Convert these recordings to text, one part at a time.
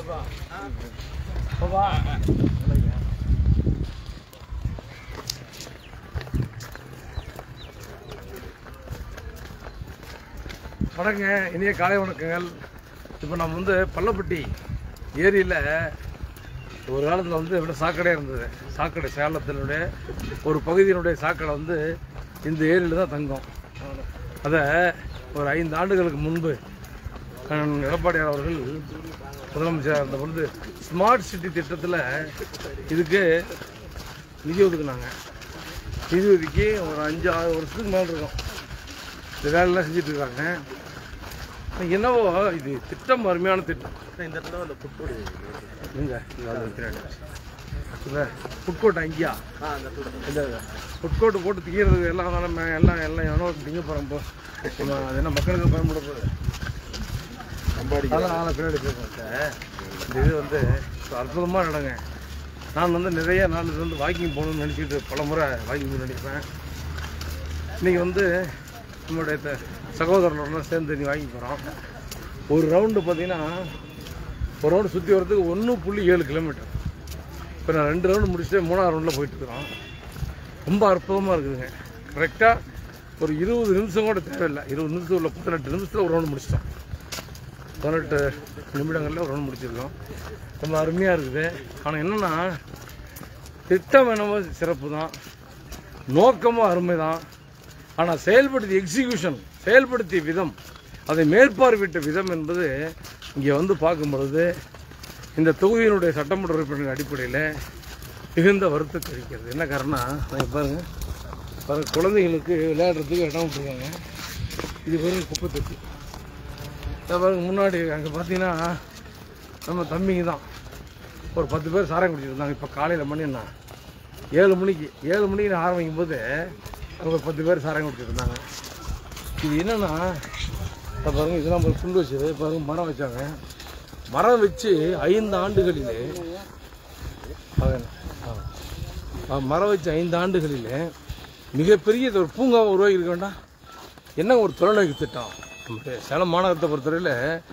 வணக்கங்க இனிய காலை வணக்கங்கள் இப்போ நம்ம வந்து பள்ளப்பட்டி ஏரியில் ஒரு காலத்தில் வந்து இவ்வளோ சாக்கடையாக இருந்தது சாக்கடை சேலத்தினுடைய ஒரு பகுதியினுடைய சாக்கடை வந்து இந்த ஏரியில் தான் தங்கும் அதை ஒரு ஐந்து ஆண்டுகளுக்கு முன்பு அண்ணன் எடப்பாடியார் அவர்கள் முதலமைச்சர் இருந்த பொழுது ஸ்மார்ட் சிட்டி திட்டத்தில் இதுக்கு நிதி ஒதுக்குனாங்க நிதி ஒதுக்கி ஒரு அஞ்சு ஆறு வருஷத்துக்கு மேலே இருக்கும் இந்த வேலையெல்லாம் செஞ்சுட்டு இருக்காங்க ஆனா என்னவோ இது திட்டம் அருமையான திட்டம் இந்த இடத்துல அந்த புட்டோடு எங்க ஃபுட் கோர்ட் அங்கேயா ஆ அந்த புட்டு இந்த ஃபுட் கோர்ட் போட்டு திங்கிறது எல்லாம் தானே மே- எல்லாம் எல்லாம் எவனோ திங்க போகிறோம் இப்போ நம்ம அது என்ன மக்களுக்கு பயன்பட போகுது அம்பாடி அதான் நாளை பின்னாடி பேசுகிறேன் இந்த இது வந்து அற்புதமாக நடங்க நான் வந்து நிறைய நாள் இது வந்து வாக்கிங் போகணும்னு நினச்சிட்டு பல முறை வாக்கிங் போகணும்னு நினைப்பேன் இன்றைக்கி வந்து நம்மளுடைய த- சகோதரர்களோட சேர்ந்து நீ வாங்கி போகிறோம் ஒரு ரவுண்டு பார்த்தீங்கன்னா ஒரு ரவுண்டு சுற்றி வரதுக்கு ஒன்று புள்ளி ஏழு கிலோமீட்டர் இப்போ நான் ரெண்டு ரவுண்டு முடிச்சுட்டு மூணாவது ரவுண்டில் போயிட்டு இருக்கிறோம் ரொம்ப அற்புதமாக இருக்குதுங்க கரெக்டாக ஒரு இருபது நிமிஷம் கூட தேவையில்லை இருபது நிமிஷம் உள்ள பதினெட்டு நிமிஷத்தில் ஒரு ரவுண்டு முடிச்சிட்டோம் பதினெட்டு நிமிடங்களில் ஒரு ரவுண்ட் முடிச்சிருக்கோம் ரொம்ப அருமையாக இருக்குது ஆனால் என்னென்னா திட்டம் என்னமோ சிறப்பு தான் நோக்கமும் அருமை தான் ஆனால் செயல்படுத்திய எக்ஸிகியூஷன் செயல்படுத்திய விதம் அதை மேற்பார்வையிட்ட விதம் என்பது இங்கே வந்து பார்க்கும் பொழுது இந்த தொகுதியினுடைய சட்டமன்ற உறுப்பினர் அடிப்படையில் மிகுந்த வருத்தத்தை இருக்கிறது என்ன காரணம் நீங்கள் பாருங்கள் பாருங்க குழந்தைகளுக்கு விளையாடுறதுக்கு இடம் விட்டுருக்காங்க இது வெறும் குப்பை தொட்டி இதை பாருங்க முன்னாடி அங்கே பார்த்தீங்கன்னா நம்ம தம்பிங்க தான் ஒரு பத்து பேர் சாராயம் குடிச்சிருந்தாங்க இப்போ காலையில் மணி என்ன ஏழு மணிக்கு ஏழு மணிக்கு நான் ஆரம்பிக்கும் போது அங்கே ஒரு பத்து பேர் சாராயம் குடிச்சிருந்தாங்க இது என்னன்னா இதை பாருங்க இதெல்லாம் ஒரு புல் வச்சது பாருங்க மரம் வச்சாங்க மரம் வச்சு ஐந்து ஆண்டுகளிலே பாருங்க. ஆ. ஆ, மரம் வச்சு ஐந்து ஆண்டுகளிலே மிகப்பெரிய ஒரு பூங்காவை உருவாக்கி இருக்க வேண்டாம் என்ன ஒரு தொலைநோக்கு திட்டம் நம்முடைய சேலம் மாநகரத்தை பொறுத்தவரையில்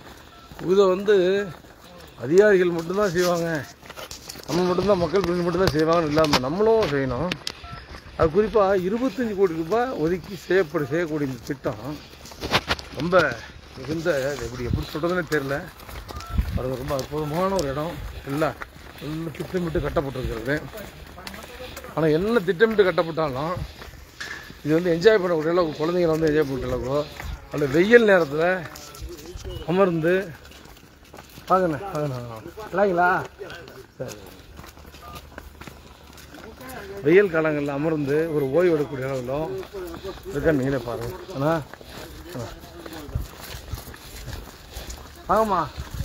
இதை வந்து அதிகாரிகள் மட்டும்தான் செய்வாங்க நம்ம மட்டும்தான் மக்கள் பிரதிநிதி மட்டும்தான் செய்வாங்கன்னு இல்லாமல் நம்மளும் செய்யணும் அது குறிப்பாக இருபத்தஞ்சி கோடி ரூபாய் ஒதுக்கி செய்யப்பட செய்யக்கூடிய இந்த திட்டம் ரொம்ப மிகுந்த அது எப்படி எப்படி சொல்கிறதுனே தெரில அது ரொம்ப அற்புதமான ஒரு இடம் எல்லாம் எல்லாம் திட்டமிட்டு கட்டப்பட்டிருக்கிறது ஆனால் என்ன திட்டமிட்டு கட்டப்பட்டாலும் இது வந்து என்ஜாய் பண்ணக்கூடிய அளவுக்கு குழந்தைங்களை வந்து என்ஜாய் பண்ணக்கூடிய அளவுக்கோ அல்ல வெயில் நேரத்தில் அமர்ந்து பார்க்கண்ணே பார்க்கண்ணே இல்லைங்களா சரி வெயில் காலங்களில் அமர்ந்து ஒரு ஓய்வு எடுக்கக்கூடிய அளவிலோ இருக்கா நீங்களே பாருங்க அண்ணா ஆ. வாங்கம்மா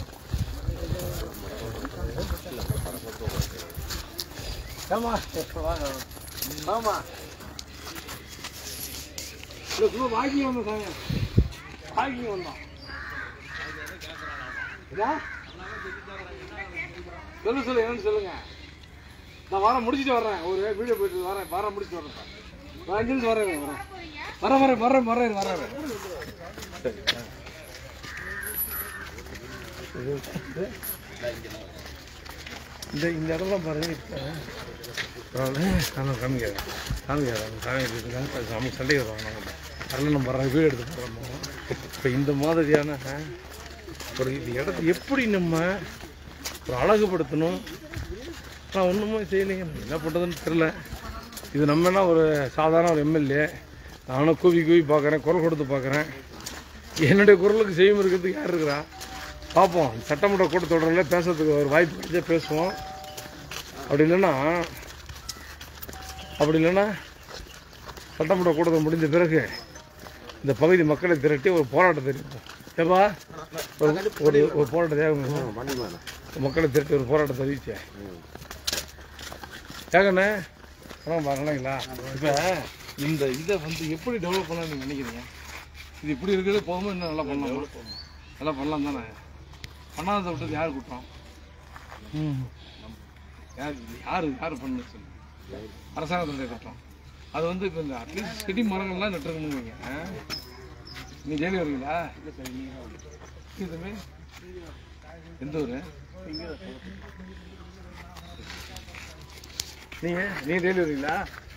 ஏம்மா வாங்க வாங்கம்மா இல்லை சும்மா வாக்கிங் வந்தோம் சாங்க வாக்கிங் வந்தோம் இதா? சொல்லு சொல்லு என்னன்னு சொல்லுங்க நான் வர முடிச்சுட்டு வர்றேன் ஒரு வீடியோ போயிட்டு வரேன் வர முடிச்சுட்டு வரேன் ஒரு அஞ்சு நிமிஷம் வரேன் வரேன் வரேன் வரேன் வரேன் வரேன் வரேன் சரி ஆ. இது வந்து இந்த இந்த இடம்லாம் பாருங்க இப்போ பரவாயில்ல நான் காமிக்கிறேன் காமிக்கிறேன் காமிக்கிறேன் நம்ம சண்டை வருவாங்க அதெல்லாம் நம்ம வர்றோம் வீடு எடுத்து போகிறோம் இப்போ இந்த மாதிரியான ஒரு இது இடத்த எப்படி நம்ம ஒரு அழகுபடுத்தணும் நான் ஒன்றுமே செய்யலைங்க என்ன பண்ணுறதுன்னு தெரில இது நம்ம என்ன ஒரு சாதாரண ஒரு எம்எல்ஏ நானும் கூவி கூவி பார்க்குறேன் குரல் கொடுத்து பார்க்குறேன் என்னுடைய குரலுக்கு செய்யும் இருக்கிறதுக்கு யார் இருக்கிறா பார்ப்போம் சட்டமன்ற கூட்டத்தொடரில் பேசுறதுக்கு ஒரு வாய்ப்பு கிடைச்சா பேசுவோம் அப்படி இல்லைன்னா அப்படி இல்லைன்னா சட்டமன்ற கூட்டத்தை முடிஞ்ச பிறகு இந்த பகுதி மக்களை திரட்டி ஒரு போராட்டத்தை இருப்போம் ஏப்பா ஒரு ஒரு ஒரு போராட்டத்தை ஏங்க. மக்களை திரட்டி ஒரு போராட்டத்தை அறிவிச்சேன் ஏங்கண்ணே பணம் பாருங்களா இப்போ இந்த இதை வந்து எப்படி டெவலப் பண்ணலாம் நீங்கள் நினைக்கிறீங்க இது இப்படி இருக்கிறது போகும்போது இன்னும் நல்லா பண்ணலாம் நல்லா பண்ணலாம் தானே பண்ணாததை விட்டது யார் குற்றம் ம் யார் யார் யார் பண்ணு சொல்லு அரசாங்கத்துடைய குற்றம் அது வந்து இப்போ இந்த அட்லீஸ்ட் செடி மரங்கள்லாம் நட்டுருக்கணும் நீங்க ஆ? நீ ஜெயிலி வரீங்களா இது தம்பி எந்த ஊர் நீங்க நீங்க டெய்லி வருவீங்களா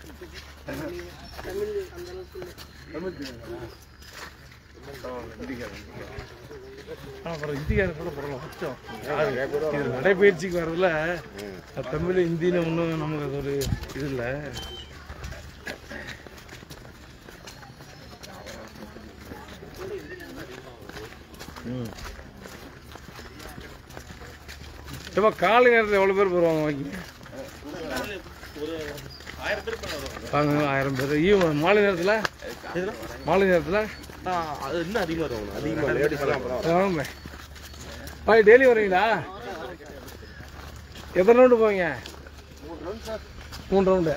தமிழ் தெரியுங்களா? பரவாயில்ல, ஹிந்திக்காரர், ஹிந்திக்காரர். ஆ, பரவாயில்ல, ஹிந்திக்காரர் கூட பரவாயில்ல, கொஞ்சம். யாரு? இது நடைபயிற்சிக்கு வர்றதுல அது தமிழ் ஹிந்தின்னு ஒன்றும் நமக்கு அது ஒரு இது இல்லை ம் இப்போ காலை நேரத்தில் எவ்வளோ பேர் வருவாங்க வாங்கி வாங்க ஆயிரம் பேர் ஈவ் மாலை நேரத்தில் மாலை நேரத்தில் அது இன்னும் அதிகமாக இருக்கும் அதிகமாக லேடிஸ்லாம் அப்புறம் ஆமாம் பாய் டெய்லி வருவீங்களா எத்தனை ரவுண்டு போவீங்க மூணு ரவுண்டு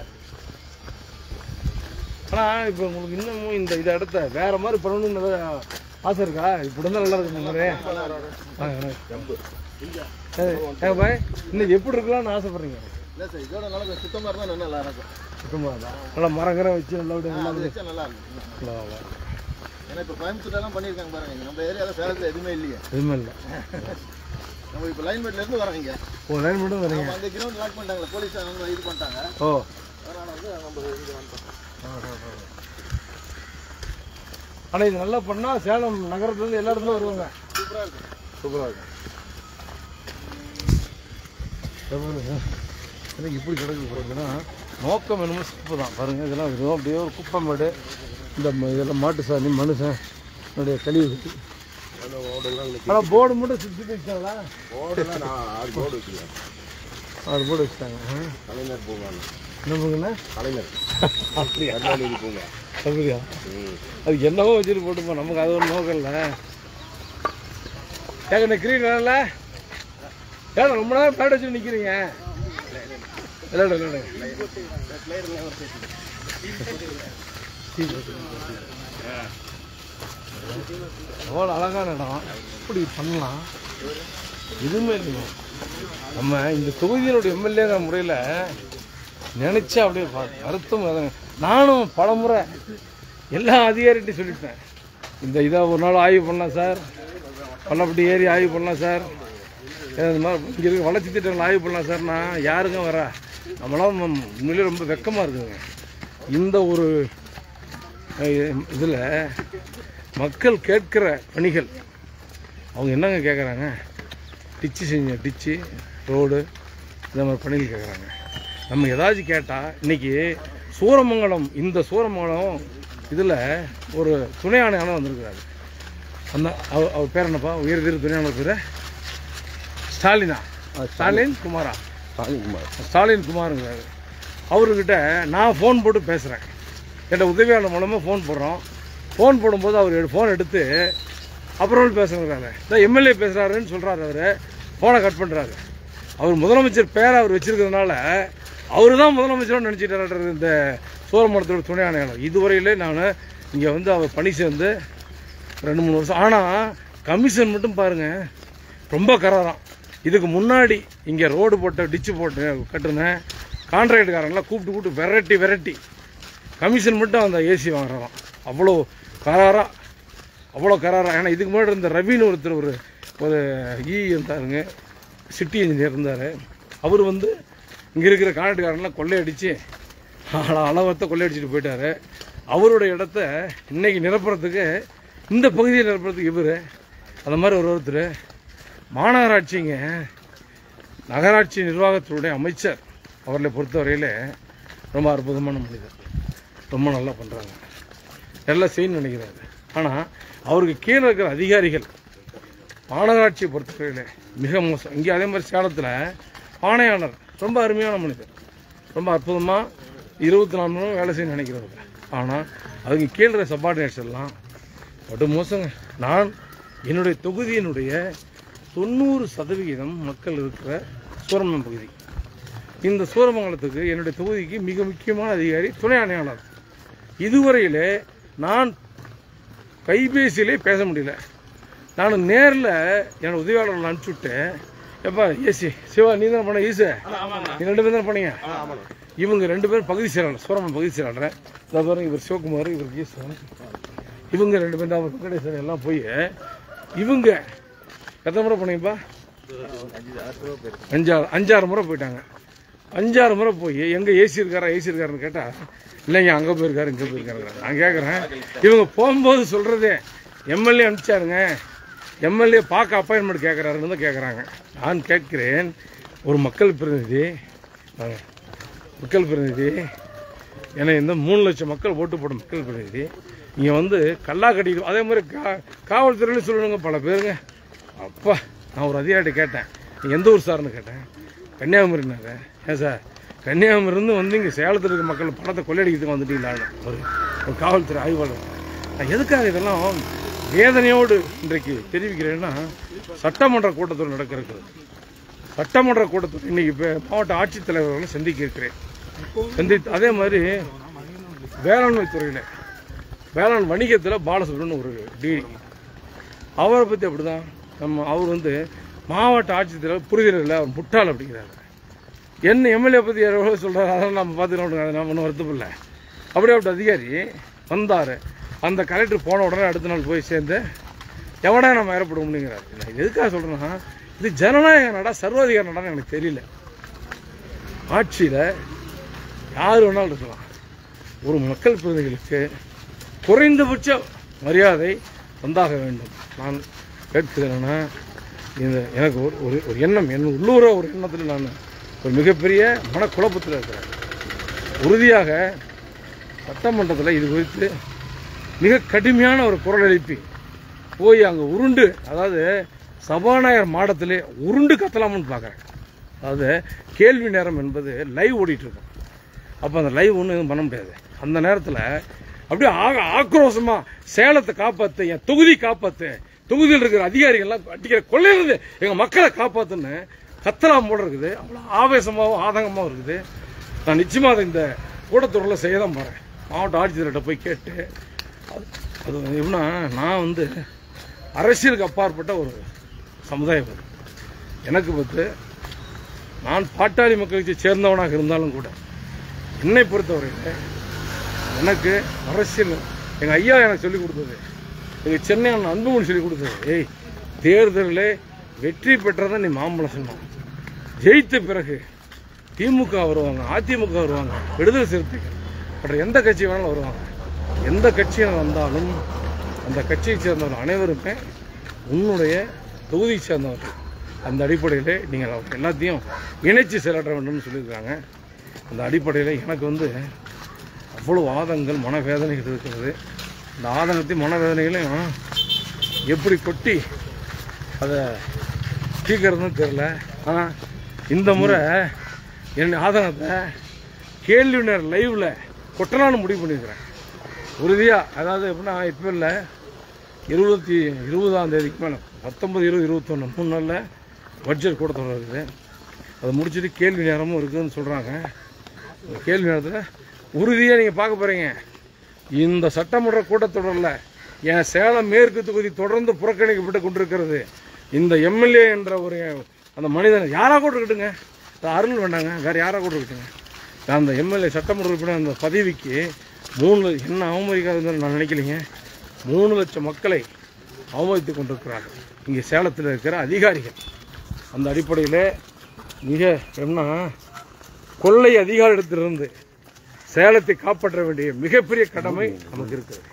ஆனால் இப்போ உங்களுக்கு இன்னமும் இந்த இதை அடுத்த வேற மாதிரி பண்ணணும்னு ஏதாவது ஆசை இருக்கா இப்படி இருந்தால் நல்லா இருக்கும் இந்த மாதிரி வாங்க, வாங்க. ஏய், ஏங்க பாய் இன்னும் எப்படி இருக்கலாம்னு ஆசைப்படுறீங்க இல்லை சார் இதோட நல்லா சுத்தமாக இருந்தால் நல்லா இருக்கும் சுத்தமாக தான் நல்லா மரங்கரம் வச்சு நல்லா அப்படியே நல்லா அது வச்சா நல்லா இருக்கும் நல்லா நல்லா. ஏன்னா இப்போ கோயம்புத்தூர்லாம் பண்ணியிருக்காங்க பாருங்க இங்க நம்ம ஏரியாவில் சேலத்தில் எதுவுமே இல்லையே எதுவுமே இல்லை நம்ம இப்போ லைன்மேட்லேருந்து வரோம் இங்கே ஒரு லைன் மட்டும் வரீங்க நம்ம அந்த கிரவுண்ட் லாக் பண்ணிட்டாங்களே போலீஸ் அவங்க இது பண்ணிட்டாங்க ஓ அதனால் வந்து நம்ம இங்கே வந்துட்டோம் ஆனால் இது நல்லா பண்ணால் சேலம் நகரத்துலேருந்து எல்லா இடத்துல வருவாங்க சூப்பராக இருக்கும் சூப்பராக இருக்கும் எனக்கு இப்படி கிடக்கு பாருங்கன்னா நோக்கம் என்னமோ சிப்பு தான் பாருங்கள் இதெல்லாம் வெறும் அப்படியே ஒரு குப்பை மாடு இந்த ம- இதெல்லாம் மாட்டு சாணி மனுஷன் என்னுடைய கழிவு கட்டி ஆனால் போர்டு மட்டும் சுற்றி வச்சாங்களா போர்டுலாம் நான் ஆறு போர்டு வச்சுருக்கேன் ஆறு போர்டு வச்சுட்டாங்க ஆ. கலைஞர் பூங்கான்னு என்ன பண்ணுங்கண்ணா கலைஞர் அப்படியா கருணாநிதி பூங்கா அப்படியா ம் அது என்னவோ வச்சுட்டு போட்டுப்போம் நமக்கு அது ஒரு நோக்கம் இல்லை ஏங்க நிற்கிறீங்களா ஏன்னா ரொம்ப நேரம் பேட் வச்சுட்டு நிற்கிறீங்க விளையாடு விளையாடு எவ்வளோ அழகான இடம் இப்படி பண்ணலாம் எதுவுமே இல்லைங்க நம்ம இந்த தொகுதியினுடைய எம்எல்ஏங்கிற முறையில் நினச்சா அப்படியே பா- வருத்தம் வேதனை. நானும் பலமுறை எல்லா அதிகாரிகிட்டையும் சொல்லிட்டேன் இந்த இதை ஒரு நாள் ஆய்வு பண்ணலாம் சார் பள்ளப்பட்டி ஏரி ஆய்வு பண்ணலாம் சார் இது மாதிரி இங்கே இருக்க வளர்ச்சி திட்டங்கள் ஆய்வு பண்ணலாம் சார் நான் யாருங்க வரா நம்மளாம் ம- உண்மையிலே ரொம்ப வெக்கமாக இருக்குதுங்க இந்த ஒரு இதில் மக்கள் கேட்கிற பணிகள் அவங்க என்னங்க கேட்குறாங்க டிச்சு செஞ்ச டிச்சு ரோடு இந்த மாதிரி பணிகள் கேட்குறாங்க நம்ம ஏதாச்சும் கேட்டால் இன்னைக்கு சூரமங்கலம் இந்த சூரமங்கலம் இதில் ஒரு துணை ஆணையாளர் வந்திருக்கிறாரு அந்த அவர் அவர் பேர் என்னப்பா உயர் திரு துணை ஆணையர் பேர் ஸ்டாலினா ஸ்டாலின் குமாரா ஸ்டாலின்குமார் ஸ்டாலின் குமாருங்கிறாரு அவர்கிட்ட நான் ஃபோன் போட்டு பேசுகிறேன் என்கிட்ட உதவியாளர் மூலமாக ஃபோன் போடுறோம் ஃபோன் போடும்போது அவர் ஃபோன் எடுத்து அப்புறம் பேசுகிறாரு இந்த எம்எல்ஏ பேசுகிறாருன்னு சொல்கிறாரு அவர் ஃபோனை கட் பண்ணுறாரு அவர் முதலமைச்சர் பேரை அவர் வச்சிருக்கிறதுனால அவர் தான் முதலமைச்சர்னு நினச்சிட்டாரு இந்த சோழமரத்தோட துணை ஆணையாளர் இதுவரையிலே நான் இங்கே வந்து அவர் பணி சேர்ந்து ரெண்டு மூணு வருஷம் ஆனால் கமிஷன் மட்டும் பாருங்கள் ரொம்ப கராராம் இதுக்கு முன்னாடி இங்கே ரோடு போட்ட டிச்சு போட்டு கட்டுனேன் கான்ட்ராக்டுக்காரங்களாம் கூப்பிட்டு கூப்பிட்டு வெரைட்டி வெரைட்டி கமிஷன் மட்டும் அந்த ஏசி வாங்குறாராம் அவ்வளோ கராரா அவ்வளோ கராரா ஏன்னா இதுக்கு முன்னாடி இருந்த ரவின்னு ஒருத்தர் ஒரு ஒரு இ இருந்தாருங்க சிட்டி இன்ஜினியர் இருந்தார் அவர் வந்து இங்கே இருக்கிற கான்ட்ராக்டுக்காரங்களாம் கொள்ளையடிச்சு அள- அளவத்தை கொள்ளையடிச்சிட்டு போயிட்டாரு அவருடைய இடத்த இன்னைக்கு நிரப்புறதுக்கு இந்த பகுதியை நிரப்புறதுக்கு இவர் அந்த மாதிரி ஒரு ஒருத்தர் மாநகராட்சிங்க நகராட்சி நிர்வாகத்தினுடைய அமைச்சர் அவர்களை பொறுத்தவரையில் ரொம்ப அற்புதமான மனிதர் ரொம்ப நல்லா பண்ணுறாங்க எல்லாம் செய்யணும்னு நினைக்கிறாரு ஆனால் அவருக்கு கீழே இருக்கிற அதிகாரிகள் மாநகராட்சியை பொறுத்தவரையில் மிக மோசம் இங்கே அதே மாதிரி சேலத்தில் ஆணையாளர் ரொம்ப அருமையான மனிதர் ரொம்ப அற்புதமாக இருபத்தி நாலு மணி நேரம் வேலை செய்ய நினைக்கிறவங்க ஆனால் அதுக்கு கீழே இருக்கிற சப்பார்டினேட்ஸ் எல்லாம் படு மோசங்க நான் என்னுடைய தொகுதியினுடைய தொண்ணூறு சதவிகிதம் மக்கள் இருக்கிற சூரமங்கலம் பகுதி இந்த சூரமங்கலத்துக்கு என்னுடைய தொகுதிக்கு மிக முக்கியமான அதிகாரி துணை ஆணையாளர் இதுவரையிலே நான் கைபேசியிலே பேச முடியல நான் நேரில் என்னோட உதவியாளர்கள் அனுப்பிச்சுட்டு எப்பா ஏசி சிவா நீ தானே பண்ண ஈசு நீ ரெண்டு பேரும் தானே பண்ணீங்க இவங்க ரெண்டு பேரும் பகுதி செயலாளர் சூரமன் பகுதி செயலாளர் இதை பாருங்க இவர் சிவகுமார் இவர் ஈஸ்வரன் இவங்க ரெண்டு பேரும் தான் அவர் வெங்கடேசன் எல்லாம் போய் இவங்க எத்தனை முறை பண்ணீங்கப்பா அஞ்சாறு அஞ்சாறு முறை போயிட்டாங்க அஞ்சாறு முறை போய் எங்க ஏசி இருக்காரா ஏசி இருக்காருன்னு கேட்டா இல்லைங்க அங்க போயிருக்காரு இங்க போயிருக்காரு நான் கேட்குறேன் இவங்க போகும்போது சொல்றதே எம்எல்ஏ அனுப்பிச்சாருங்க எம்எல்ஏ பார்க்க அப்பாயின்மெண்ட் கேட்குறாருன்னு தான் கேட்குறாங்க நான் கேட்கிறேன் ஒரு மக்கள் பிரதிநிதி வாங்க. மக்கள் பிரதிநிதி ஏன்னா இந்த மூணு லட்சம் மக்கள் ஓட்டு போட்ட மக்கள் பிரதிநிதி இங்கே வந்து கல்லா கட்டிட்டு அதே மாதிரி கா காவல்துறையில சொல்லணுங்க பல பேருங்க அப்பா நான் ஒரு அதிகாரிட்ட கேட்டேன் நீ எந்த ஊர் சார்னு கேட்டேன் கன்னியாகுமரினாங்க ஏன் சார் கன்னியாகுமரியிலேருந்து வந்து இங்கே சேலத்தில் இருக்க மக்கள் பணத்தை கொள்ளையடிக்கிறதுக்கு வந்துட்டீங்களான்னு ஒரு ஒரு காவல்துறை ஆய்வாளர் நான் எதுக்காக இதெல்லாம் வேதனையோடு இன்றைக்கு தெரிவிக்கிறேன்னா சட்டமன்ற கூட்டத்தொடர் நடக்க இருக்குது சட்டமன்ற கூட்டத்தில் இன்னைக்கு இப்போ மாவட்ட ஆட்சித்தலைவர்களை சந்திக்க இருக்கிறேன் சந்தித்து அதே மாதிரி வேளாண்மை துறையில் வேளாண் வணிகத்தில் பாலசுப்ரமணியன் ஒரு டிடி அவரை பற்றி அப்படிதான் நம்ம அவர் வந்து மாவட்ட ஆட்சித்தலைவர் புரிதல் இல்லை அவர் முட்டாள் அப்படிங்கிறாரு என்ன எம்எல்ஏ பற்றி எவ்வளோ சொல்கிறாரு அதெல்லாம் நம்ம பார்த்துக்கலாம் அதை நம்ம ஒன்றும் வருத்தம் இல்லை அப்படியே அப்படி அதிகாரி வந்தார் அந்த கலெக்டர் போன உடனே அடுத்த நாள் போய் சேர்ந்து எவனா நம்ம ஏறப்பட முடியுங்கிறாரு நான் இது எதுக்காக சொல்கிறேன்னா இது ஜனநாயக நாடா சர்வாதிகார நாடான்னு எனக்கு தெரியல ஆட்சியில் யார் வேணாலும் இருக்கலாம் ஒரு மக்கள் பிரதிநிதிகளுக்கு குறைந்தபட்ச மரியாதை வந்தாக வேண்டும் நான் கேட்கிறேன்னா இந்த எனக்கு ஒரு ஒரு ஒரு எண்ணம் என் உள்ளூர ஒரு எண்ணத்தில் நான் ஒரு மிகப்பெரிய மனக்குழப்பத்தில் இருக்கிறேன் உறுதியாக சட்டமன்றத்தில் இது குறித்து மிக கடுமையான ஒரு குரல் எழுப்பி போய் அங்கே உருண்டு அதாவது சபாநாயகர் மாடத்திலே உருண்டு கத்தலாம்னு பார்க்குறேன் அதாவது கேள்வி நேரம் என்பது லைவ் ஓடிட்டு இருக்கும் அப்போ அந்த லைவ் ஒன்றும் எதுவும் பண்ண முடியாது அந்த நேரத்தில் அப்படியே ஆக ஆக்ரோஷமா சேலத்தை காப்பாற்று என் தொகுதி காப்பாற்று தொகுதியில் இருக்கிற அதிகாரிகள்லாம் அடிக்கிற கொள்ளையிலிருந்து எங்கள் மக்களை காப்பாற்றுன்னு கத்தலாம் போல இருக்குது அவ்வளோ ஆவேசமாகவும் ஆதங்கமாகவும் இருக்குது நான் நிச்சயமாக அதை இந்த கூட்டத்தொடரில் செய்ய தான் போகிறேன் மாவட்ட ஆட்சியர்கிட்ட போய் கேட்டு அது அது எப்படின்னா நான் வந்து அரசியலுக்கு அப்பாற்பட்ட ஒரு சமுதாயம் அது. எனக்கு பத்து நான் பாட்டாளி மக்கள் கட்சியை சேர்ந்தவனாக இருந்தாலும் கூட என்னை பொறுத்தவரையில் எனக்கு அரசியல் எங்கள் ஐயா எனக்கு சொல்லிக் கொடுத்தது எங்கள் சென்னை அண்ணன் அன்புமணி சொல்லிக் கொடுத்தது ஏய் தேர்தலில் வெற்றி பெற்றதை நீ மாம்பழம் சொன்னான் ஜெயித்த பிறகு திமுக வருவாங்க அதிமுக வருவாங்க விடுதலை சிறுத்தைகள் மற்ற எந்த கட்சி வேணாலும் வருவாங்க எந்த கட்சியில் வந்தாலும் அந்த கட்சியை சேர்ந்தவர்கள் அனைவருமே உன்னுடைய தொகுதியை சேர்ந்தவர்கள் அந்த அடிப்படையில் நீங்கள் அவங்க எல்லாத்தையும் இணைச்சு செயலாற்ற வேண்டும்னு சொல்லியிருக்காங்க அந்த அடிப்படையில் எனக்கு வந்து அவ்வளவு ஆதங்கள் மனவேதனைகள் இருக்கிறது இந்த ஆதங்கத்தையும் மனவேதனைகளையும் எப்படி கொட்டி அதை தீர்க்கறதுன்னு தெரில ஆனால் இந்த முறை என் ஆதங்கத்தை கேள்வி நேர லைவில் கொட்டலான்னு முடிவு பண்ணியிருக்கிறேன் உறுதியாக அதாவது எப்படின்னா இப்போ இல்லை இருபத்தி இருபதாம் தேதிக்கு மேலே பத்தொம்பது இருபது இருபத்தொன்று மூணு நாளில் பட்ஜெட் கூட இருக்குது அதை முடிச்சுட்டு கேள்வி நேரமும் இருக்குதுன்னு சொல்கிறாங்க இந்த கேள்வி நேரத்தில் உறுதியாக நீங்கள் பார்க்க போகிறீங்க இந்த சட்டமன்ற கூட்டத்தொடரில் என் சேலம் மேற்கு தொகுதி தொடர்ந்து புறக்கணிக்கப்பட்டு கொண்டிருக்கிறது இந்த எம்எல்ஏ என்ற ஒரு அந்த மனிதன் யாராக கூட இருக்கட்டுங்க அது அருள் வேண்டாங்க வேறு யாராக கூட இருக்கட்டுங்க அந்த எம்எல்ஏ சட்டமன்ற உறுப்பினர் அந்த பதவிக்கு மூணு ல- என்ன அவமதிக்காதுன்னு நான் நினைக்கலைங்க மூணு லட்சம் மக்களை அவமதித்து கொண்டிருக்கிறார்கள் இங்கே சேலத்தில் இருக்கிற அதிகாரிகள் அந்த அடிப்படையில் மிக என்ன கொள்ளை அதிகாரிடத்திலிருந்து சேலத்தை காப்பாற்ற வேண்டிய மிகப்பெரிய கடமை நமக்கு இருக்குது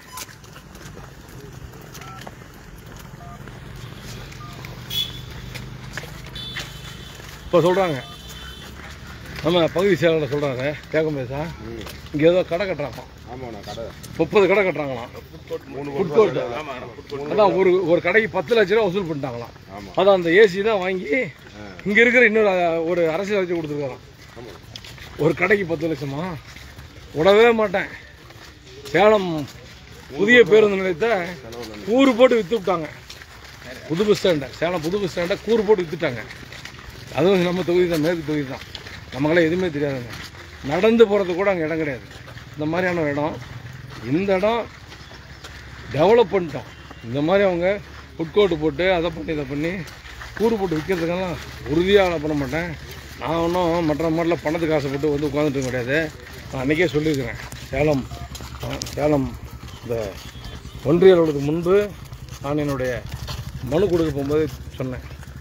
இப்போ சொல்கிறாங்க நம்ம பகுதி செயலாளர் சொல்கிறாங்க கேட்க பேசா இங்கே ஏதோ கடை கட்டுறாங்க ஆமாண்ணா கடை முப்பது கடை கட்டுறாங்களாம் ஃபுட் கோர்ட் அதான் ஒரு ஒரு கடைக்கு பத்து லட்ச ரூபா வசூல் பண்ணிட்டாங்களாம் ஆமா. அதான் அந்த ஏசி தான் வாங்கி இங்க இருக்கிற இன்னொரு அஹ், ஒரு அரசியல் வச்சு கொடுத்துருக்காராம் ஒரு கடைக்கு பத்து லட்சமா விடவே மாட்டேன் சேலம் புதிய பேருந்து நிலையத்தை கூறு போட்டு வித்து விட்டாங்க புது பஸ் ஸ்டாண்டை சேலம் புது பஸ் ஸ்டாண்டை கூறு போட்டு வித்துட்டாங்க அதுவும் நம்ம தொகுதி தான் மேற்கு தொகுதி தான் நமக்கெல்லாம் எதுவுமே தெரியாதுங்க நடந்து போகிறது கூட அங்கே இடம் கிடையாது இந்த மாதிரியான ஒரு இடம் இந்த இடம் டெவலப் பண்ணிட்டோம் இந்த மாதிரி அவங்க ஃபுட் கோர்ட்டு போட்டு அதை பண்ணி இதை பண்ணி கூறு போட்டு விற்கிறதுக்கெல்லாம் உறுதியாக பண்ண மாட்டேன் நான் ஒன்றும் மற்ற மாதிரிலாம் பணத்துக்கு ஆசைப்பட்டு வந்து உட்காந்துட்டு கிடையாது நான் அன்றைக்கே சொல்லியிருக்கிறேன் சேலம் அஹ், சேலம் இந்த ஒன்றிய அலுவலகத்துக்கு முன்பு நான் என்னுடைய மனு கொடுக்க போகும்போது சொன்னேன்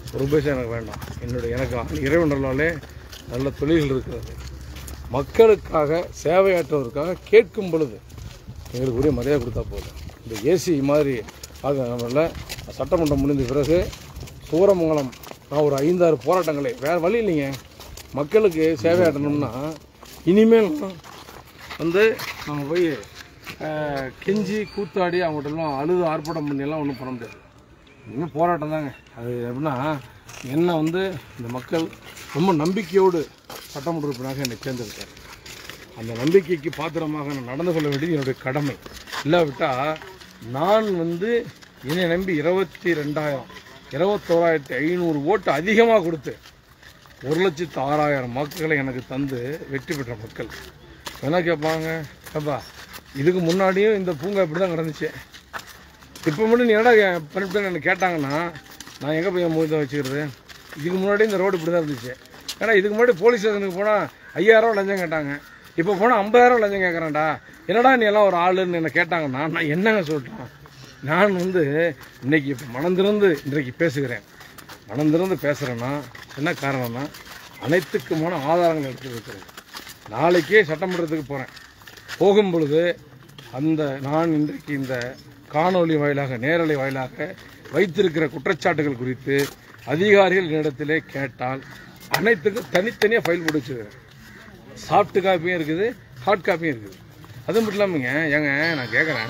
ஒரு பைசா எனக்கு வேண்டாம் என்னுடைய எனக்கு இறைவனர்களாலே நல்ல தொழில்கள் இருக்கிறது மக்களுக்காக சேவையாற்றுவதற்காக கேட்கும் பொழுது எங்களுக்கு உரிய மரியாதை கொடுத்தா போதும் இந்த ஏசி மாதிரி ஆகிறதுனால சட்டமன்றம் முடிந்த பிறகு சூரமங்கலம் நான் ஒரு ஐந்தாறு போராட்டங்களை வேறு வழி இல்லைங்க மக்களுக்கு சேவையாற்றணும்னா இனிமேல் வந்து நம்ம போய் அஹ், கெஞ்சி கூத்தாடி அவங்கள்ட்டலாம் அழுது ஆர்ப்பாட்டம் பண்ணியெல்லாம் ஒன்றும் பண்ண முடியாது இனிமேல் போராட்டம் தாங்க அது எப்படின்னா என்ன வந்து இந்த மக்கள் ரொம்ப நம்பிக்கையோடு சட்டமன்ற உறுப்பினராக என்னை தேர்ந்தெடுத்தார் அந்த நம்பிக்கைக்கு பாத்திரமாக நான் நடந்து கொள்ள வேண்டியது என்னுடைய கடமை இல்லாவிட்டால் நான் வந்து என்னை நம்பி இருபத்தி ரெண்டாயிரம் இருபத்தோராயிரத்தி ஐநூறு ஓட்டு அதிகமாக கொடுத்து ஒரு லட்சத்து ஆறாயிரம் வாக்குகளை எனக்கு தந்து வெற்றி பெற்ற மக்கள் என்ன கேட்பாங்க ஏப்பா இதுக்கு முன்னாடியும் இந்த பூங்கா இப்படி தான் கிடந்துச்சு இப்போ மட்டும் நீ என்னடா பண்ணிட்டு எனக்கு கேட்டாங்கன்னா நான் எங்கே போய் என் முகத்தை வச்சுக்கிறது இதுக்கு முன்னாடி இந்த ரோடு இப்படி தான் இருந்துச்சு ஏன்னா இதுக்கு முன்னாடி போலீஸ் ஸ்டேஷனுக்கு போனால் ஐயாயிரம் லஞ்சம் கேட்டாங்க இப்போ போனால் ஐம்பதாயிரம் லஞ்சம் கேட்குறேன்டா என்னடா நீ எல்லாம் ஒரு ஆளுன்னு என்ன கேட்டாங்கன்னா நான் என்னங்க சொல்கிறேன் நான் வந்து இன்னைக்கு இப்போ மனம் திறந்து இன்றைக்கு பேசுகிறேன் மனம் திறந்து பேசுகிறேன்னா என்ன காரணம்னா அனைத்துக்குமான ஆதாரங்கள் எடுத்து வைக்கிறேன் நாளைக்கே சட்டமன்றத்துக்கு போகிறேன் போகும் பொழுது அந்த நான் இன்றைக்கு இந்த காணொளி வாயிலாக நேரலை வாயிலாக வைத்திருக்கிற குற்றச்சாட்டுகள் குறித்து அதிகாரிகள் என்னிடத்திலே கேட்டால் அனைத்துக்கும் தனித்தனியாக ஃபைல் போட்டு வச்சுருக்கிறேன் சாஃப்ட் காப்பியும் இருக்குது ஹார்ட் காப்பியும் இருக்குது அது மட்டும் இல்லாமங்க ஏங்க நான் கேட்குறேன்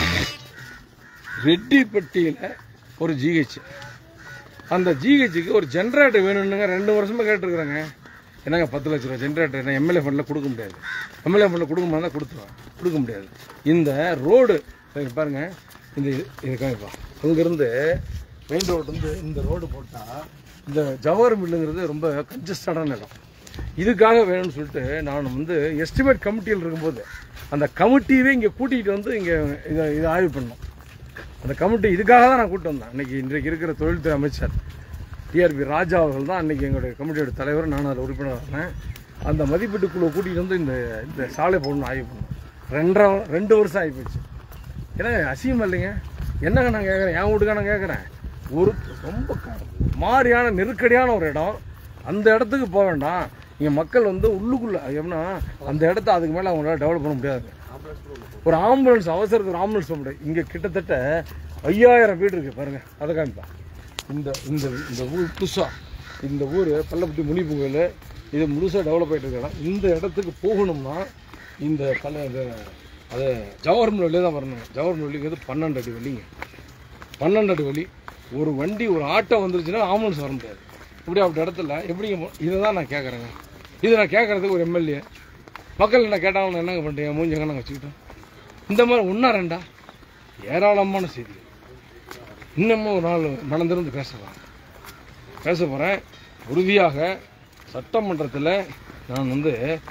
ரெட்டிப்பட்டியில் ஒரு ஜிஹெச் அந்த ஜிஹெச்சுக்கு ஒரு ஜென்ரேட்டர் வேணும்னுங்க ரெண்டு வருஷமாக கேட்டுருக்குறேங்க என்னங்க பத்து லட்ச ரூபா ஜென்ரேட்டர் என்ன எம்எல்ஏ ஃபண்டில் கொடுக்க முடியாது எம்எல்ஏ ஃபண்டில் கொடுக்க முடியாது கொடுத்துருவேன் கொடுக்க முடியாது இந்த ரோடு இங்க பாருங்க இந்த இது காமிப்பா அங்கேருந்து மெயின் ரோடு வந்து இந்த ரோடு போட்டால் இந்த ஜவஹர் மில்லுங்கிறது ரொம்ப கன்ஜஸ்டடான இடம் இதுக்காக வேணும்னு சொல்லிட்டு நான் வந்து எஸ்டிமேட் கமிட்டியில் இருக்கும்போது அந்த கமிட்டியவே இங்கே கூட்டிகிட்டு வந்து இங்கே இதை இதை ஆய்வு பண்ணோம் அந்த கமிட்டி இதுக்காக தான் நான் கூட்டு வந்தேன் இன்னைக்கு இன்றைக்கு இருக்கிற தொழில்துறை அமைச்சர் டிஆர்பி ராஜா அவர்கள் தான் அன்னைக்கு எங்களுடைய கமிட்டியோட தலைவர் நான் அதில் உறுப்பினர் இருந்தேன் அந்த மதிப்பீட்டு குழுவை கூட்டிகிட்டு வந்து இந்த இந்த சாலை போடணும் ஆய்வு பண்ணோம் ரெண்டரை ரெண்டு வருஷம் ஆகி போச்சு ஏன்னா அசியம் இல்லைங்க என்னங்க நான் கேட்குறேன் என் வீட்டுக்கா நான் கேட்குறேன் ஒரு ரொம்ப க- மாறியான நெருக்கடியான ஒரு இடம் அந்த இடத்துக்கு போக வேண்டாம் இங்கே மக்கள் வந்து உள்ளுக்குள்ளே எப்படின்னா அந்த இடத்த அதுக்கு மேலே அவங்களால டெவலப் பண்ண முடியாது ஒரு ஆம்புலன்ஸ் அவசரத்துக்கு ஒரு ஆம்புலன்ஸ் போக முடியாது இங்கே கிட்டத்தட்ட ஐயாயிரம் வீடு இருக்குது பாருங்க அதை காமிப்பா இந்த இந்த இந்த ஊர் புதுசாக இந்த ஊர் பள்ளப்பட்டி முனிப்பு கோயில் இது முழுசாக டெவலப் ஆகிட்டு இருக்க இடம் இந்த இடத்துக்கு போகணும்னா இந்த பல்ல இது அது ஜவஹர்மல் வழியே தான் வரணும் ஜவஹர்மல் வழிங்கிறது பன்னெண்டு அடி வழிங்க பன்னெண்டு அடி வழி ஒரு வண்டி ஒரு ஆட்டோ வந்துருச்சுன்னா ஆம்புலன்ஸ் வர முடியாது இப்படி அப்படி இடத்துல எப்படிங்க மோ- இதை தான் நான் கேட்குறேங்க இது நான் கேட்குறதுக்கு ஒரு எம்எல்ஏ மக்கள் என்ன கேட்டாலும் என்னங்க பண்ணுறீங்க மூஞ்சங்க நாங்கள் வச்சுக்கிட்டோம் இந்த மாதிரி ஒன்றா ரெண்டா ஏராளமான செய்தி இன்னமும் ஒரு நாள் மனந்திருந்து பேசலாம் பேச போகிறேன் உறுதியாக சட்டமன்றத்தில் நான் வந்து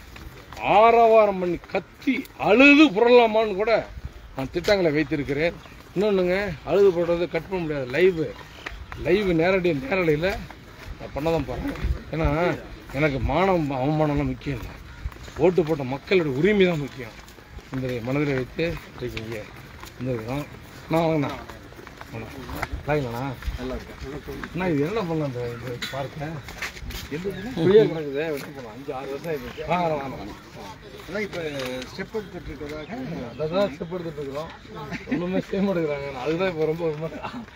ஆரவாரம் பண்ணி கத்தி அழுது புரளலாமான்னு கூட நான் திட்டங்களை வைத்திருக்கிறேன் இன்னொன்றுங்க அழுது போடுறது கட் பண்ண முடியாது லைவ் லைவ் நேரடி நேரலையில் நான் பண்ண தான் போகிறேன் ஏன்னா எனக்கு மானம் அவமானம்லாம் முக்கியம் இல்லை ஓட்டு போட்ட மக்களுடைய உரிமை தான் முக்கியம் இந்த மனதில் வைத்து இன்றைக்கு இங்கே வந்திருக்கிறோம் நான் வாங்கண்ணா வாங்கண்ணா நல்லா இருக்கு அண்ணா இது என்ன பண்ணலாம் இந்த இது பார்க்க புளிய கிடக்குது வெட்டி போகலாம் அஞ்சு ஆறு வருஷம் ஆயிடுச்சு வாங்க வாங்க வாங்க ஆனால் இப்போ ஸ்டெப் எடுத்துட்டு இருக்கிறதாக அதான் ஸ்டெப் எடுத்துட்டு இருக்கிறோம் ஒன்றுமே செய்ய மாட்டேங்கிறாங்க அதுதான் இப்போ ரொம்ப ரொம்ப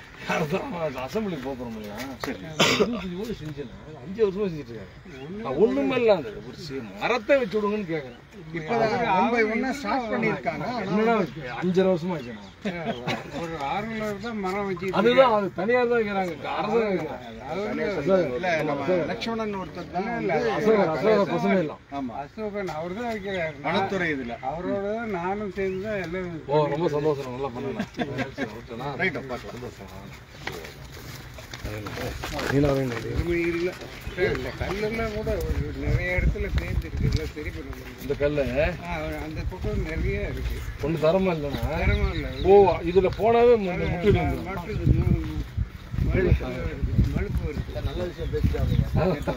அசம்பிளி போகிறோம் இருபத்தஞ்சு கூட செஞ்சேன் அஞ்சு வருஷமா செஞ்சுட்டு இருக்காங்க நான் ஒண்ணுமே இல்லை அந்த ஒரு சி- மரத்தை வச்சு விடுங்கன்னு கேட்குறேன் இப்போ ஒன் பை ஒன்னாக ஸ்டார்ட் பண்ணியிருக்காங்க என்னன்னா அஞ்சரை வருஷமா வச்சேன் ஒரு ஆறுநூறு தான் மரம் வச்சு அதுதான் அது தனியார் தான் வைக்கிறாங்க அரசாங்கம் வைக்கிறாங்க இல்லை நம்ம லக்ஷ்மணன் ஒருத்தர் தான் வந்து அசோகர் அசோகர் பசுமை எல்லாம் ஆமாம் அசோகன் அவர் தான் வைக்கிறார் நான் வனத்துறை இதில் அவரோட தான் நானும் சேர்ந்து தான் எல்லாம் ஓ ரொம்ப சந்தோஷம் நல்லா பண்ணலாம் ரைட்டா பார்க்கலாம் நீலாவே பெருமை இல்லை இந்த கல்லெல்லாம் கூட ஒரு நிறைய இடத்துல சேர்ந்துருக்கு சரி பண்ண முடியும் இந்த கல்லை ஆ, அந்த பக்கம் நிறைய இருக்கு ஒன்று தரமா இல்லைன்னா நேரமா இல்லை ஓ இதுல போனாவே மு- முட்டிட்டு வந்துரும். மட்டும் மழுப்பு வருது இல்ல, நல்ல விஷயம் பேசிட்டாங்க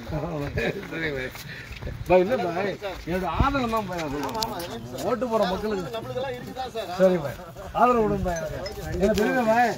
பாய் இல்லை பாய் என்னோட ஆதரவு தான் பாய் நான் சொல்றேன். ஓட்டு போற மக்களுக்கு நம்மளுக்கெல்லாம் இருக்குதா சார் சரி பாய் ஆதரவு விடும் பாய் எனக்கு தெரியுது பாய்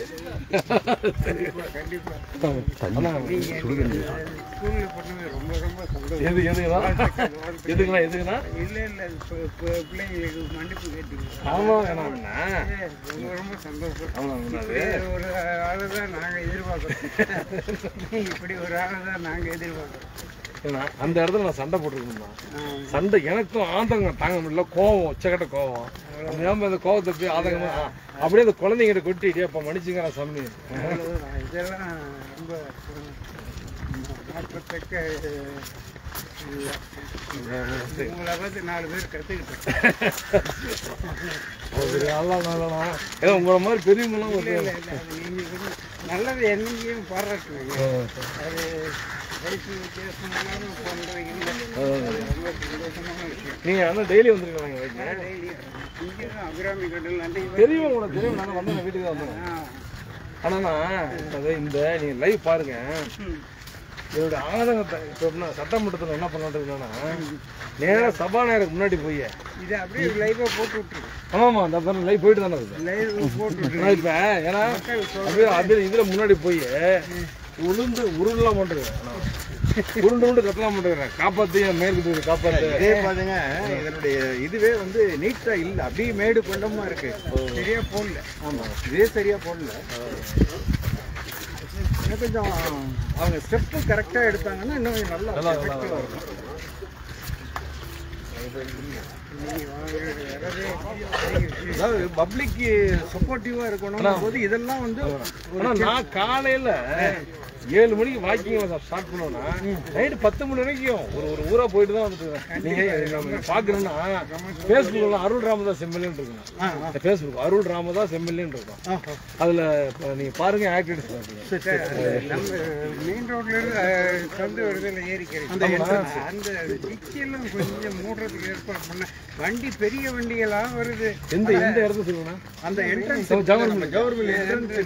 கண்டிப்பா அண்ணா, ஸ்கூல்ல பண்ணது ரொம்ப ரொம்ப சந்தோஷம் எது எதுக்குண்ணா எதுக்குண்ணா எதுக்குண்ணா இல்ல இல்ல இப்ப இப்ப பிள்ளைங்களுக்கு மன்னிப்பு கேட்டீங்க ஆமா வேணாம்ண்ணா ரொம்ப ரொம்ப சந்தோஷம் ஆமாண்ணா அது இப்படி ஒரு ஆளை தான் நாங்க எதிர்பார்க்கறோம் இப்படி ஒரு ஆளை தான் நாங்க எதிர்பார்க்கறோம் ஏன்னா, அந்த இடத்துல நான் சண்டை போட்டுருக்கணும்ண்ணா ஆ, சண்டை எனக்கும் ஆதங்கம் தாங்க முடியல கோவம் உச்சக்கட்ட கோவம் அந்த ஏன் அந்த கோவத்தை போய் ஆதங்கமா ஆ, அப்படியே அந்த குழந்தைங்கிட்ட கொட்டிட்டு அப்ப மன்னிச்சுங்க நான் சாமி அவ்வளவுதான். இதெல்லாம் ரொம்ப நாற்பத்தக்க இல்ல. உங்களை பார்த்து நாலு பேர் கத்துக்கிட்டேன் சரி, அதெல்லாம் நல்லண்ணா. ஏன்னா உங்களை மாதிரி பெரியவங்களாம் இல்ல இல்ல இல்ல அது நீங்க சொன்ன- நல்லது என்னையும் பாராட்டுவீங்க அது வயசு வித்தியாசம் இல்லாம பண்றீங்க அது ரொம்ப சந்தோஷமான விஷயம் நீங்க ஆனா டெய்லி வந்துருக்கீங்க வீட்டுல டெய்லி இங்கே தான் அபிராமி கடல் அன்றைக்கு தெரியும் உங்களுக்கு தெரியும் நாங்க வந்து நான் வீட்டுக்கு தான் வந்தேன் ஆ. ஆனா அது இந்த நீங்க லைவ் பாருங்க ம். இதோட ஆதங்கத்தை இப்போ என்ன சட்டமன்றத்தில் என்ன பண்ணிட்டு இருக்கேன்னா நேரா சபாநாயகருக்கு முன்னாடி போய் இதை அப்படியே லைவா போட்டு விட்டுருக்கு ஆமாமா அந்த பாருங்க லைவ் போயிட்டு தானே இருக்குது லைவ் போட்டு விட்டுருக்கு நான் இப்ப ஏன்னா அப்படியே அப்படியே இதுல முன்னாடி போய் உளுந்து உருண்டெல்லாம் பண்றது உருண்டு உருண்டு கத்தலாம் பண்றேன் காப்பாத்து என் மேற்கு தூக்கி காப்பாத்து இதே பாருங்க இதனுடைய இதுவே வந்து நீட்டா இல்ல அப்படியே மேடு கொண்டமா இருக்கு சரியா போடல ஆமா இதே சரியா போடல இன்னும் கொஞ்சம் அவங்க ஸ்டெப்பு கரெக்டா எடுத்தாங்கன்னா இன்னும் கொஞ்சம் நல்லா நல்லா நல்லா effective ஆ இருக்கும் நீங்க வாங்க வரவே அதாவது பப்ளிக்கு சப்போர்ட்டிவா இருக்கணும் போது இதெல்லாம் வந்து ஆனா நான் காலையில ஏழு மணிக்கு வாக்கிங் ஸ்டார்ட் பண்ணோம்னா நைட்டு பத்து மணி வரைக்கும் ஒரு ஒரு ஊரா போயிட்டு தான் வந்துட்டு இருக்கேன். நீங்க நம்ம பாக்குறேன்னா ஃபேஸ்புக்ல அருள் ராமதாஸ் எம்எல்ஏன்னு இருக்கும் ஃபேஸ்புக் அருள் ராமதாஸ் எம்எல்ஏன்னு இருக்கும் அதுல இப்ப நீங்க பாருங்க ஆக்டிவிட்டிஸ் பாருங்க நம்ம மெயின் ரோட்ல இருந்து அஹ், சந்து வருதுல ஏரி கிடைக்கும் அந்த டிக்கியெல்லாம் கொஞ்சம் மூடுறதுக்கு ஏற்பாடு பண்ண வண்டி பெரிய வண்டியெல்லாம் வருது எந்த எந்த இடத்துல சொல்லுங்க அந்த என்ட்ரன்ஸ் கவர்மெண்ட் கவர்மெண்ட்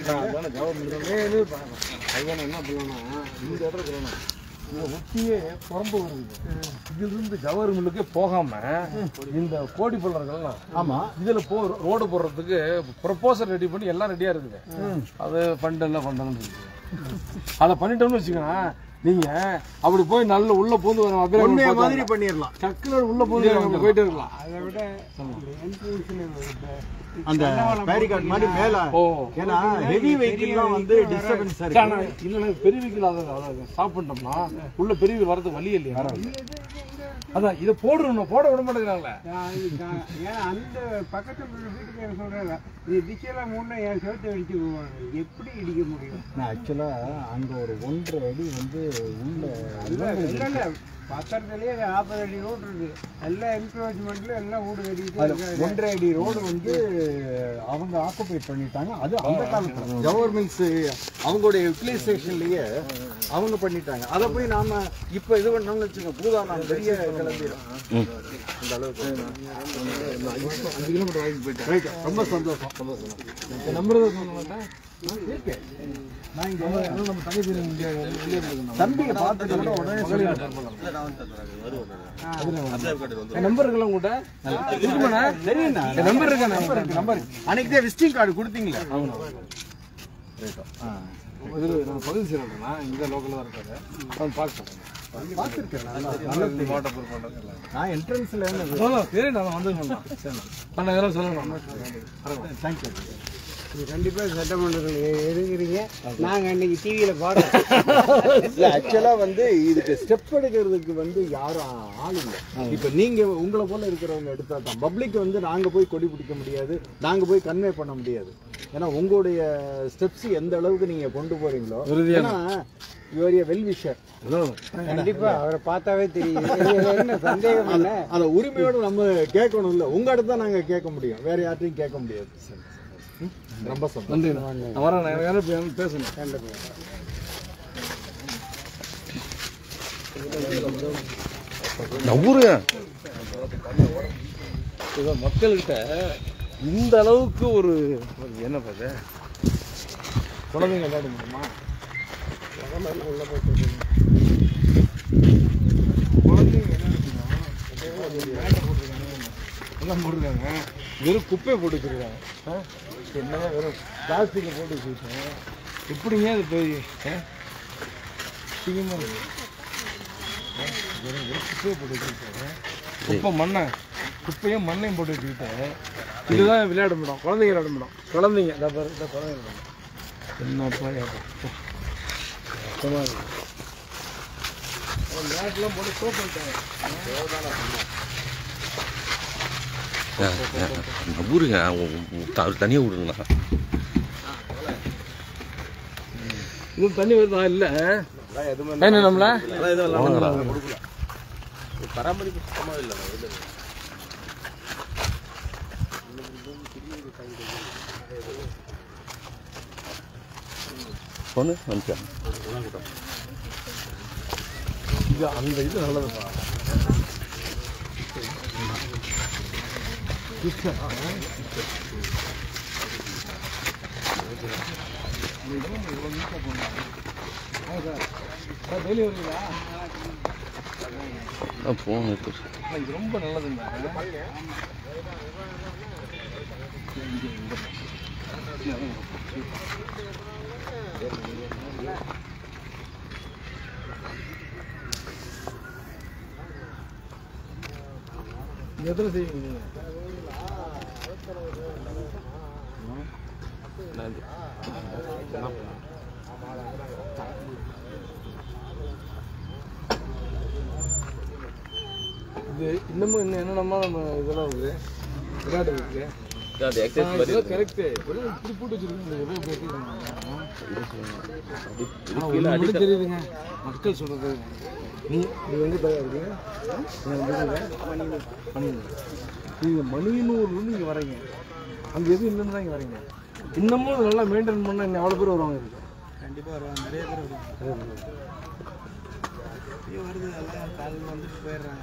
ஐவன் என்ன பண்ணலாம்னா இந்த இடத்துல சொல்லணும் இந்த ஒட்டியே புறம்பு வருது இதுல இருந்து ஜவஹர் மில்லுக்கே போகாம இந்த கோடி பள்ளர்கள்லாம் ஆமா இதுல போ ரோடு போடுறதுக்கு ப்ரொபோசல் ரெடி பண்ணி எல்லாம் ரெடியா இருக்குது அது ஃபண்ட் எல்லாம் ஃபண்ட் அதை பண்ணிட்டோம்னு வச்சுக்கோங்க நீங்க அப்படி போய் நல்ல உள்ள பூந்து வர உண்மைய அபிராமி மாதிரி பண்ணிடலாம் டக்குனு உள்ள பூந்து நம்ம போயிட்டே இருக்கலாம் அதை விட என்ட்ரன்ஸ்ல அந்த பேரிகார்ட் மாதிரி மேல ஓ ஏன்னா ஹெவி வெஹிக்கிள்லாம் வந்து டிஸ்டர்பன்ஸ் சரி, ஆனா இல்லைன்னா பெரிய வீக்கில் அதை அதை ஸ்டாப் பண்ணிட்டோம்னா உள்ள பெரிய வீல் வரதுக்கு வழி இல்லையா அதான் இதை போடுறோம் போட விட மாட்டேங்கிறாங்களே ஏன்னா அந்த பக்கத்துல உள்ள வீட்டுக்காரர் சொல்றாங்க இது டிச்செல்லாம் முன்ன என் சேர்த்து அடிச்சு போவாங்க எப்படி இடிக்க முடியும் ஆக்சுவலா அங்க ஒரு ஒன்றரை அடி வந்து உள்ள இல்ல இல்ல இல்ல பக்கத்துலயே நாற்பது அடி ரோடு இருக்கு எல்லா என்க்ரோச்மெண்ட்ல எல்லாம் வீடு கட்டிட்டு இருக்காங்க ஒன்றரை அடி ரோடு வந்து அவங்க ஆக்குபை பண்ணிட்டாங்க அது அந்த காலத்துல கவர்மெண்ட்ஸ் அவங்களுடைய யூட்டிலைசேஷன்லயே அவங்க பண்ணிட்டாங்க அதை போய் நாம இப்ப இது பண்ணோம்னு வச்சுக்கோங்க பூதானம் பெரிய கிளம்பிடும் அந்த அளவுக்கு அஞ்சு கிலோமீட்டர் வாங்கி போயிட்டேன் Right. ரொம்ப சந்தோஷம் சந்தோஷம் நம்பர் சொல்ல மாட்டேன் நான் இங்க வந்து நம்ம தங்கச்சி இங்க வெளியே இருக்கணும் தம்பியை பார்த்துட்டு கூட உடனே நம்பர் இருக்குல்ல உங்கள்கிட்ட இருக்குமாண்ணா தெரியுண்ணா என் நம்பர் இருக்கா நம்பர் நம்பர் அன்னைக்கு தான் விசிட்டிங் கார்டு கொடுத்தீங்களே இது நான் பகுதி செய்யறேன்னா இங்க லோக்கல்ல தான் இருக்காரு அவன் பார்க்க பார்த்துருக்கேன் மாவட்ட பொறுப்பாளர் நான் என்ட்ரன்ஸ்ல சரி நான் வந்து பன்னெண்டாயிரம் சொல்லணும் தேங்க்யூ இது கண்டிப்பா சட்டமன்றத்தில் இருக்கிறீங்க நாங்க அன்னைக்கு டிவியில பாடுறோம் இல்ல ஆக்சுவலா வந்து இதுக்கு ஸ்டெப் எடுக்கிறதுக்கு வந்து யாரும் ஆள் இல்லை இப்ப நீங்க உங்களை போல இருக்கிறவங்க எடுத்தா தான் பப்ளிக் வந்து நாங்க போய் கொடி பிடிக்க முடியாது நாங்க போய் கன்வே பண்ண முடியாது ஏன்னா உங்களுடைய ஸ்டெப்ஸ் எந்த அளவுக்கு நீங்க கொண்டு போறீங்களோ உறுதியான. ஏன்னா யுவர் வெல் விஷர் கண்டிப்பா அவரை பார்த்தாவே தெரியும் இதுல என்ன சந்தேகம் என்ன அந்த உரிமையோட நம்ம கேட்கணும் இல்ல உங்க இடத்த தான் நாங்க கேட்க முடியும் வேற யார்ட்டையும் கேட்க முடியாது ம்? ரொம்ப சந்தோஷம் நன்றி நான் வரேன் நான் யாரும் பேசணும் ஊருங்க இதை மக்கள்கிட்ட இந்த அளவுக்கு ஒரு என்ன பார்த்து குழந்தைங்க விளையாட முடியுமா குழந்தைங்க விளையாட முடியுமா மேட்டை போட்டிருக்காங்க எல்லாம் போட்டிருக்காங்க வெறும் குப்பையை போட்டு வச்சிருக்காங்க ஆ? என்னங்க வெறும் பிளாஸ்டிக்கை போட்டு வச்சுருக்கேன் எப்படிங்க அது போய் ஆ? அசிங்கமா இருக்கு. ஆ? வெறும் வெறும் குப்பையை போட்டு வச்சுருக்கேன் குப்பை மண்ணை குப்பையும் மண்ணையும் போட்டு வச்சுக்கிட்டு இதுதான் விளையாட முடியும் குழந்தைங்க விளையாட முடியும் குழந்தைங்க இந்த பாரு இந்த குழந்தைங்க விளையாட என்னப்பா ஏப்பா கஷ்டமாக இருக்கு விளையாட்டுலாம் போட்டு சோப் பண்ணிட்டாங்க ஊருங்க தனியாக விடுங்கண்ணா இது தண்ணி வருதா இல்லை என்ன நம்மள வாங்கடா பொண்ணு அனுப்பிச்சா இது அந்த இது நல்லதுப்பா டெய்லி வருவீங்களா ஃபோன் இருக்கு ஆனா இது ரொம்ப நல்லதுங்க எத்தனை செய்வீங்க நீங்க இது இன்னமும் இன்னும் என்னென்னமா நம்ம இதெல்லாம் இருக்குது விளையாட்டு இருக்கு அது எக்ஸசைஸ் கரெக்ட் இப்படி போட்டு வச்சிருக்கீங்க எவ்வளோ பேசிருக்காங்க இது ஆனா கீழே ஒண்ணு அடி மட்டும் தெரியுதுங்க மக்கள் சொல்றது நீ இது எங்க தயார் இருக்கீங்க மணிநூர் இது மணிநூர்லேருந்து இங்கே வரீங்க அங்கே எதுவும் இல்லைன்னு தான் இங்கே வரீங்க இன்னமும் இது நல்லா மெயின்டைன் பண்ணால் இன்னும் எவ்வளோ பேர் வருவாங்க இதுக்கு கண்டிப்பாக வருவாங்க நிறைய பேர் வருவாங்க இப்பயும் வருது எல்லாம் காலையில் வந்துட்டு போயிடுறாங்க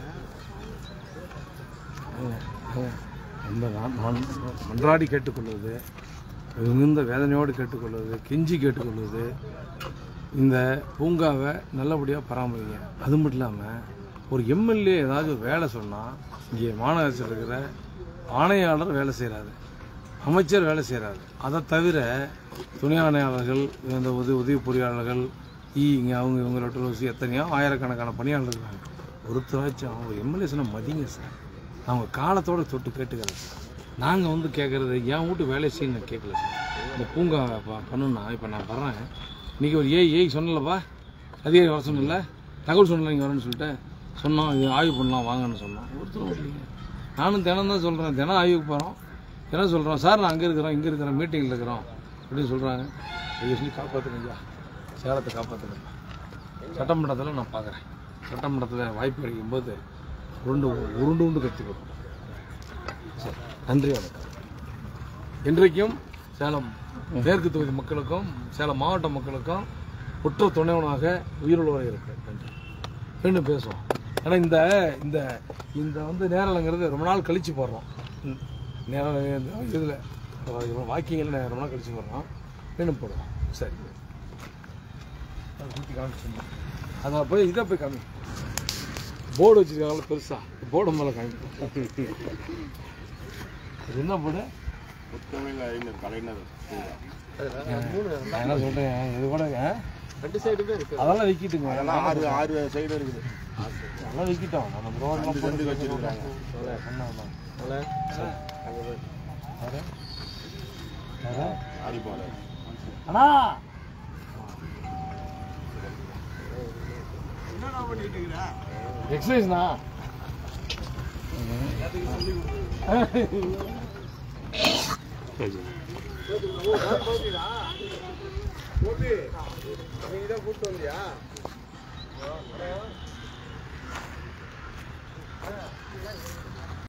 ரொம்ப நான் மன்- மன்றாடி கேட்டுக்கொள்வது மிகுந்த வேதனையோடு கேட்டுக்கொள்வது கெஞ்சி கேட்டுக்கொள்வது இந்த பூங்காவை நல்லபடியாக பராமரிங்க அது மட்டும் இல்லாமல் ஒரு எம்எல்ஏ ஏதாவது ஒரு வேலை சொன்னால் இங்கே மாநகராட்சியில் இருக்கிற ஆணையாளர் வேலை செய்கிறாரு அமைச்சர் வேலை செய்கிறாரு அதை தவிர துணை ஆணையாளர்கள் இந்த உதவி உதவி பொறியாளர்கள் இ இங்கே அவங்க இவங்களோட வச்சு எத்தனையோ ஆயிரக்கணக்கான பணியாளர்கள் இருக்காங்க ஒருத்தராச்சும் அவங்க எம்எல்ஏ சொன்னால் மதிங்க சார் அவங்க காலத்தோட தொட்டு கேட்டுக்கிறேன் சார் நாங்கள் வந்து கேட்குறது என் வீட்டு வேலை செய்யணும் நான் கேட்கல சார் இந்த பூங்கா ப- பண்ணணும்னா இப்போ நான் வர்றேன் இன்றைக்கி ஒரு ஏய் ஏய் சொன்னலப்பா அதிகாரி வர சொன்னல தகவல் சொன்னல நீங்கள் வரேன்னு சொல்லிட்டு சொன்னோம் இது ஆய்வு பண்ணலாம் வாங்கன்னு சொன்னோம் ஒருத்தரும் இல்லைங்க நானும் தினம் தான் சொல்கிறேன் தினம் ஆய்வுக்கு போகிறோம் தினம் சொல்கிறோம் சார் நான் அங்கே இருக்கிறோம் இங்கே இருக்கிறோம் மீட்டிங்கில் இருக்கிறோம் அப்படின்னு சொல்கிறாங்க இதை சொல்லி காப்பாற்றுங்க ஐயா சேலத்தை காப்பாற்றுங்க சட்டமன்றத்தில் நான் பார்க்குறேன் சட்டமன்றத்தில் வாய்ப்பு கிடைக்கும் போது உருண்டு உருண்டு உண்டு கத்தி கொடுப்போம் சரி நன்றி வணக்கம் இன்றைக்கும் சேலம் மேற்கு தொகுதி மக்களுக்கும் சேலம் மாவட்ட மக்களுக்கும் உற்ற துணைவனாக உயிருள்ளவரை இருக்கிறேன் நன்றி மீண்டும் பேசுவோம் ஆனால் இந்த இந்த இந்த வந்து நேரலைங்கிறது ரொம்ப நாள் கழித்து போடுறோம் நேரம் இதில் வாக்கிங்கில் ரொம்ப நாள் கழித்து போடுறோம் மீண்டும் போடுவோம் சரி அதை சுற்றி காமிச்சிருந்தோம் அதை போய் இதை போய் காமி போர்டு வச்சிருக்காங்களா பெருசா போர்டு மேலே காமிப்போம் இது என்ன போர்டு நான் என்ன சொல்றேன் இது கூட ஆ? ரெண்டு சைடுமே இருக்கு அதெல்லாம் விக்கிட்டுங்க ஆறு ஆறு சைடு இருக்குது அதெல்லாம் விக்கிட்டோம் நம்ம ரோடெல்லாம் போட்டு வச்சிருக்காங்க. அண்ணா எக்ஸசைஸ்ண்ணா நீ தான் கூப்பிட்டு வந்தியா